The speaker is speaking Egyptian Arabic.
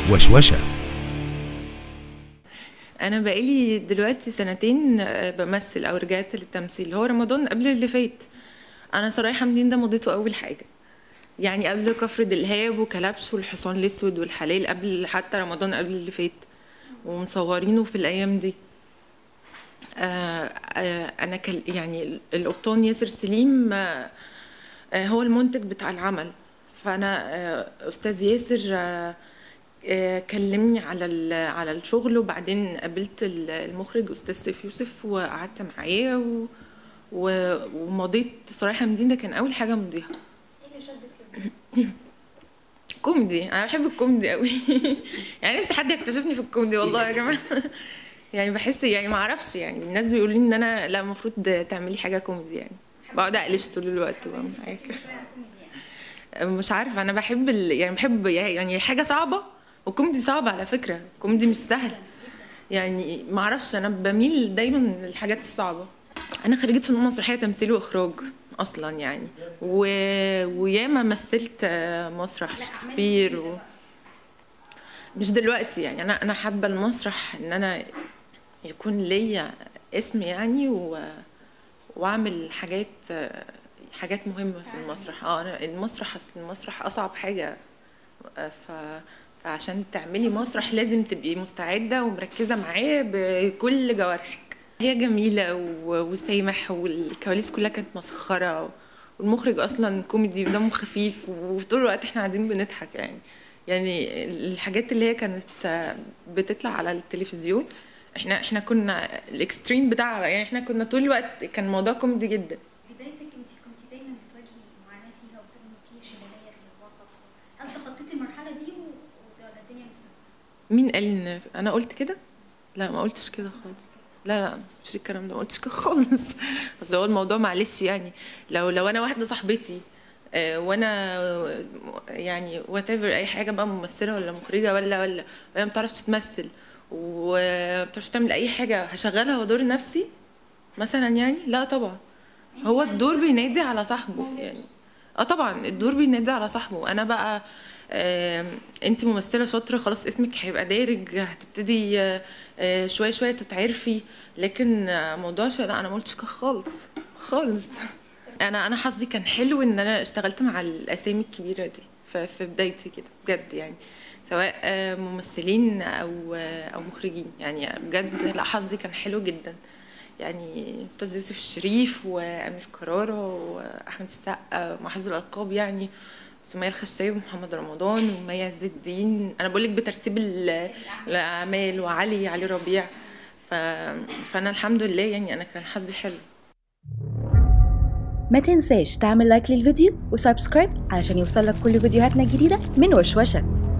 وشوشة انا بقالي دلوقتي سنتين آه، بمثل او رجعت للتمثيل هو رمضان قبل اللي فات انا صراحه حمدين ده مضيته اول حاجه يعني قبل كفر دلهاب وكلبش والحصان الاسود والحلال قبل حتى رمضان قبل اللي فات ومصورينه في الايام دي آه آه انا كل يعني القبطان ياسر سليم آه آه هو المنتج بتاع العمل فانا آه استاذ ياسر آه آه، كلمني على ال- على الشغل وبعدين قابلت ال- المخرج استاذ سيف يوسف وقعدت معاه و... و... ومضيت صراحه مدين ده كان اول حاجه مضيها كوميدي انا بحب الكوميدي قوي يعني نفسي حد يكتشفني في الكوميدي والله يا جماعه يعني بحس يعني ما اعرفش يعني الناس بيقولوا لي ان انا لا المفروض تعملي حاجه كوميدي يعني بقعد اقلش طول الوقت وأعمل حاجة كده. مش عارفه انا بحب ال... يعني بحب يعني حاجه صعبه والكوميدي صعب على فكره الكوميدي مش سهل يعني ما اعرفش انا بميل دايما للحاجات الصعبه انا خريجه فنون مسرحيه تمثيل واخراج اصلا يعني و... وياما مثلت آه، مسرح شكسبير و... مش دلوقتي يعني انا انا حابه المسرح ان انا يكون ليا اسم يعني و... واعمل حاجات آه، حاجات مهمه في المسرح اه انا المسرح اصل المسرح اصعب حاجه آه، ف فعشان تعملي مسرح لازم تبقي مستعده ومركزه معاه بكل جوارحك هي جميله و- وسامح والكواليس كلها كانت مسخره والمخرج اصلا كوميدي ودمه خفيف وطول الوقت احنا قاعدين بنضحك يعني يعني الحاجات اللي هي كانت آه، بتطلع على التلفزيون احنا احنا كنا الاكستريم بتاعها يعني احنا كنا طول الوقت كان الموضوع كوميدي جدا بدايتك انت كنت دايما بتواجهي معاناه فيها وبتقولي في شلاليه في الوسط هل تخطيتي المرحله دي و- ولا الدنيا لسه؟ مين قال ان انا قلت كده لا ما قلتش كده خالص لا لا مفيش الكلام ده ما قلتش كده خالص اصل هو الموضوع معلش يعني لو لو انا واحده صاحبتي آه، وانا آه، يعني وات اي حاجه بقى ممثله ولا مخرجه ولا ولا وهي ما بتعرفش تمثل وما بتعرفش تعمل اي حاجه هشغلها وادور نفسي مثلا يعني لا طبعا هو الدور بينادي على صاحبه يعني اه طبعا الدور بينادي على صاحبه انا بقى انت ممثله شاطره خلاص اسمك هيبقى دارج هتبتدي آه، آه، شويه شويه تتعرفي لكن آه، موضوع ش- لا انا ما قلتش كده خالص خالص انا انا حظي كان حلو ان انا اشتغلت مع الاسامي الكبيره دي ف- في بدايتي كده بجد يعني سواء آه، ممثلين او آه، او مخرجين يعني بجد لا حظي كان حلو جدا يعني استاذ يوسف الشريف وامير كرارة واحمد السقا ومحافظ الالقاب يعني سمية الخشاوي ومحمد رمضان ومي عز الدين انا بقول لك بترتيب ال- الاعمال وعلي علي ربيع ف... فانا الحمد لله يعني انا كان حظي حلو ما تنساش تعمل لايك للفيديو وسبسكرايب علشان يوصلك كل فيديوهاتنا الجديدة من وشوشة